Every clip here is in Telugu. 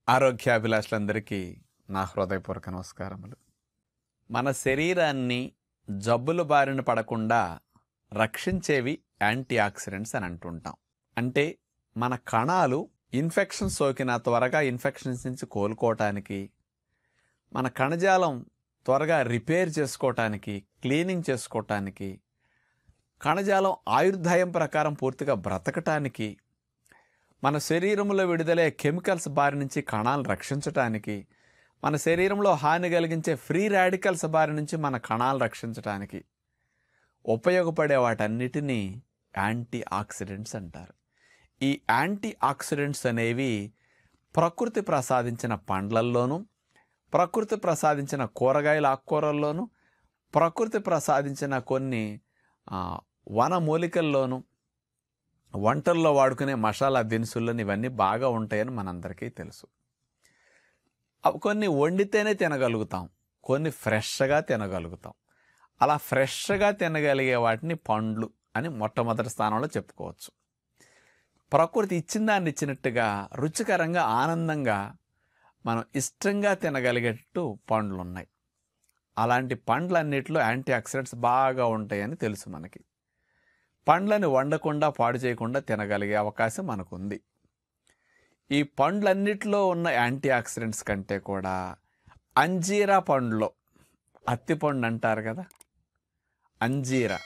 ఆరోగ్యాభిలాషులందరికీ నా హృదయపూర్వక నమస్కారములు మన శరీరాన్ని జబ్బుల బారిన పడకుండా రక్షించేవి యాంటీ ఆక్సిడెంట్స్ అని అంటుంటాం అంటే మన కణాలు ఇన్ఫెక్షన్ సోకిన త్వరగా ఇన్ఫెక్షన్స్ నుంచి కోలుకోవటానికి మన కణజాలం త్వరగా రిపేర్ చేసుకోవటానికి క్లీనింగ్ చేసుకోవటానికి కణజాలం ఆయుర్దాయం ప్రకారం పూర్తిగా బ్రతకటానికి మన శరీరంలో విడుదలయ్యే కెమికల్స్ బారి నుంచి కణాలను రక్షించటానికి మన శరీరంలో హాని కలిగించే ఫ్రీ రాడికల్స్ బారి నుంచి మన కణాలు రక్షించటానికి ఉపయోగపడే వాటన్నిటినీ యాంటీ ఆక్సిడెంట్స్ అంటారు ఈ యాంటీ ఆక్సిడెంట్స్ అనేవి ప్రకృతి ప్రసాదించిన పండ్లల్లోనూ ప్రకృతి ప్రసాదించిన కూరగాయల ఆకుకూరల్లోనూ ప్రకృతి ప్రసాదించిన కొన్ని ఆ, వన మూలికల్లోనూ వంటల్లో వాడుకునే మసాలా దినుసులను ఇవన్నీ బాగా ఉంటాయని మనందరికీ తెలుసు అవి కొన్ని వండితేనే తినగలుగుతాం కొన్ని ఫ్రెష్గా తినగలుగుతాం అలా ఫ్రెష్గా తినగలిగే వాటిని పండ్లు అని మొట్టమొదటి స్థానంలో చెప్పుకోవచ్చు ప్రకృతి ఇచ్చిన దాన్ని ఇచ్చినట్టుగా రుచికరంగా ఆనందంగా మనం ఇష్టంగా తినగలిగేటట్టు పండ్లు ఉన్నాయి అలాంటి పండ్లన్నిటిలో యాంటీ ఆక్సిడెంట్స్ బాగా ఉంటాయని తెలుసు మనకి పండ్లను వండకుండా పాడు చేయకుండా తినగలిగే అవకాశం మనకుంది ఈ పండ్లన్నిటిలో ఉన్న యాంటీ ఆక్సిడెంట్స్ కంటే కూడా అంజీరా పండులో అత్తిపండు అంటారు కదా అంజీరా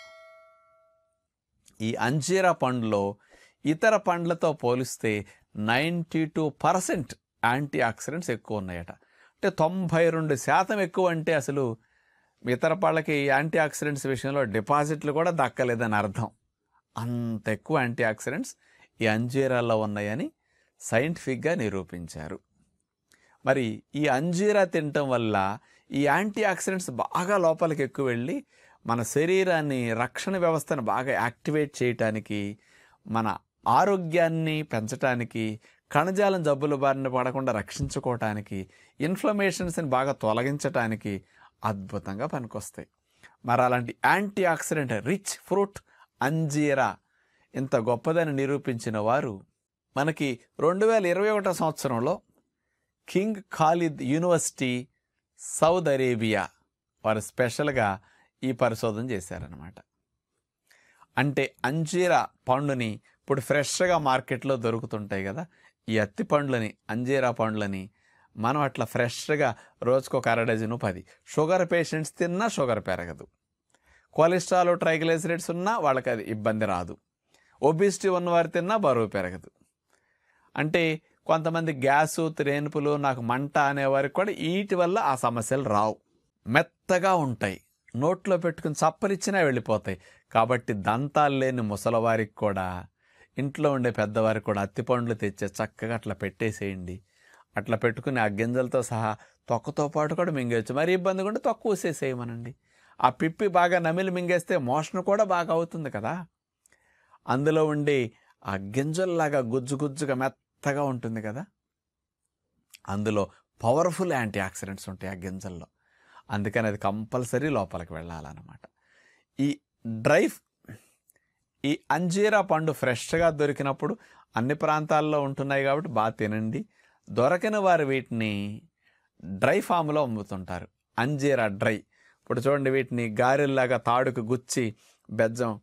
ఈ అంజీరా పండులో ఇతర పండ్లతో పోలిస్తే ninety two percent antioxidants ఎక్కువ ఉన్నాయట అంటే తొంభై రెండు శాతం ఎక్కువ అంటే అసలు ఇతర పళ్ళకి యాంటీ ఆక్సిడెంట్స్ విషయంలో డిపాజిట్లు కూడా దక్కలేదని అర్థం అంత ఎక్కువ యాంటీ ఆక్సిడెంట్స్ ఈ అంజీరాలో ఉన్నాయని సైంటిఫిక్గా నిరూపించారు మరి ఈ అంజీరా తినటం వల్ల ఈ యాంటీ ఆక్సిడెంట్స్ బాగా లోపలికి ఎక్కువ వెళ్ళి మన శరీరాన్ని రక్షణ వ్యవస్థను బాగా యాక్టివేట్ చేయటానికి మన ఆరోగ్యాన్ని పెంచటానికి కణజాలం జబ్బుల బారిన పడకుండా రక్షించుకోవటానికి ఇన్ఫ్లమేషన్స్ని బాగా తొలగించటానికి అద్భుతంగా పనికొస్తాయి మరి అలాంటి యాంటీ ఆక్సిడెంట్ రిచ్ ఫ్రూట్ అంజీరా ఇంత గొప్పదని నిరూపించిన వారు మనకి రెండు వేల ఇరవై ఒకటో సంవత్సరంలో King Khalid University Saudi Arabia వారు స్పెషల్గా ఈ పరిశోధన చేశారనమాట అంటే అంజీరా పండుని ఇప్పుడు ఫ్రెష్గా మార్కెట్లో దొరుకుతుంటాయి కదా ఈ అత్తి పండ్లని అంజీరా పండ్లని మనం అట్లా ఫ్రెష్గా రోజుకు ఒక అర డజను పది షుగర్ పేషెంట్స్ తిన్నా షుగర్ పెరగదు కొలెస్ట్రాల్ ట్రైగ్లైసరైడ్స్ ఉన్నా వాళ్ళకి అది ఇబ్బంది రాదు ఒబిసిటీ ఉన్నవారు తిన్నా బరువు పెరగదు అంటే కొంతమంది గ్యాసు త్రేనుపులు నాకు మంట అనేవారికి కూడా వీటి వల్ల ఆ సమస్యలు రావు మెత్తగా ఉంటాయి నోట్లో పెట్టుకుని చప్పరిచ్చినా వెళ్ళిపోతాయి కాబట్టి దంతాలు లేని ముసలవారికి కూడా ఇంట్లో ఉండే పెద్దవారికి కూడా అత్తిపండ్లు తెచ్చే చక్కగా అట్లా పెట్టేసేయండి అట్లా పెట్టుకుని ఆ గింజలతో సహా తొక్కతో పాటు కూడా మింగేయచ్చు మరి ఇబ్బంది కూడా తొక్క ఊసేసేయమనండి ఆ పిప్పి బాగా నమిలి మింగేస్తే మోషన్ కూడా బాగా అవుతుంది కదా అందులో ఉండి ఆ గింజల్లాగా గుజ్జు గుజ్జుగా మెత్తగా ఉంటుంది కదా అందులో పవర్ఫుల్ యాంటీ ఆక్సిడెంట్స్ ఉంటాయి ఆ గింజల్లో అందుకని అది కంపల్సరీ లోపలికి వెళ్ళాలన్నమాట ఈ డ్రై ఈ అంజీరా పండు ఫ్రెష్గా దొరికినప్పుడు అన్ని ప్రాంతాల్లో ఉంటున్నాయి కాబట్టి బాగా తినండి దొరకని వారు వీటిని డ్రై ఫామ్లో అమ్ముతుంటారు అంజీరా డ్రై ఇప్పుడు చూడండి వీటిని గారెల్లాగా తాడుకు గుచ్చి బెజ్జం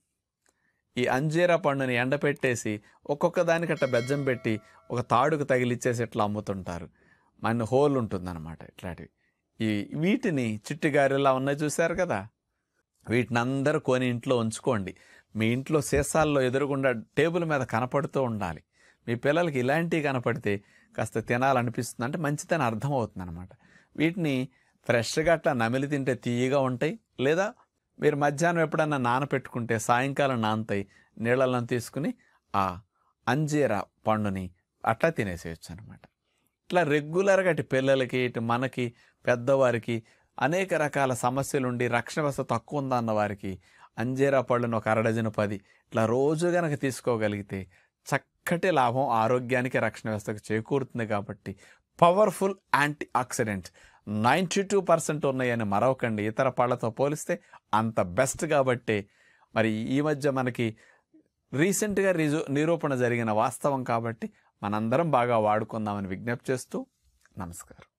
ఈ అంజీరా పండుని ఎండపెట్టేసి ఒక్కొక్క దానికి అట్లా బెజ్జం పెట్టి ఒక తాడుకు తగిలిచ్చేసి ఇట్లా అమ్ముతుంటారు మన హోల్ ఉంటుందన్నమాట ఇట్లాంటివి ఈ వీటిని చిట్టి గారెలా ఉన్నాయి చూశారు కదా వీటిని అందరూ కొని ఇంట్లో ఉంచుకోండి మీ ఇంట్లో సీసాల్లో ఎదురుగుండా టేబుల్ మీద కనపడుతూ ఉండాలి మీ పిల్లలకి ఇలాంటివి కనపడితే కాస్త తినాలనిపిస్తుంది అంటే మంచిదని అర్థమవుతుంది అనమాట వీటిని ఫ్రెష్గా అట్లా నమిలి తింటే తీయగా ఉంటాయి లేదా మీరు మధ్యాహ్నం ఎప్పుడన్నా నానపెట్టుకుంటే సాయంకాలం నానతాయి నీళ్ళల్లో తీసుకుని ఆ అంజీరా పండుని అట్లా తినేసేయచ్చు అనమాట ఇట్లా రెగ్యులర్గా ఇటు పిల్లలకి ఇటు మనకి పెద్దవారికి అనేక రకాల సమస్యలు ఉండి రక్షణ వ్యవస్థ తక్కువ ఉందన్న వారికి అంజీరా పళ్ళను ఒక అరడజను పది ఇట్లా రోజు గనక తీసుకోగలిగితే చక్కటి లాభం ఆరోగ్యానికి రక్షణ వ్యవస్థకు చేకూరుతుంది కాబట్టి powerful antioxidant ninety two percent ఉన్నాయని మరవకండి ఇతర పళ్ళతో పోలిస్తే అంత బెస్ట్ కాబట్టి మరి ఈ మధ్య మనకి రీసెంట్గా రిజు నిరూపణ జరిగిన వాస్తవం కాబట్టి మనందరం బాగా వాడుకుందామని విజ్ఞప్తి చేస్తూ నమస్కారం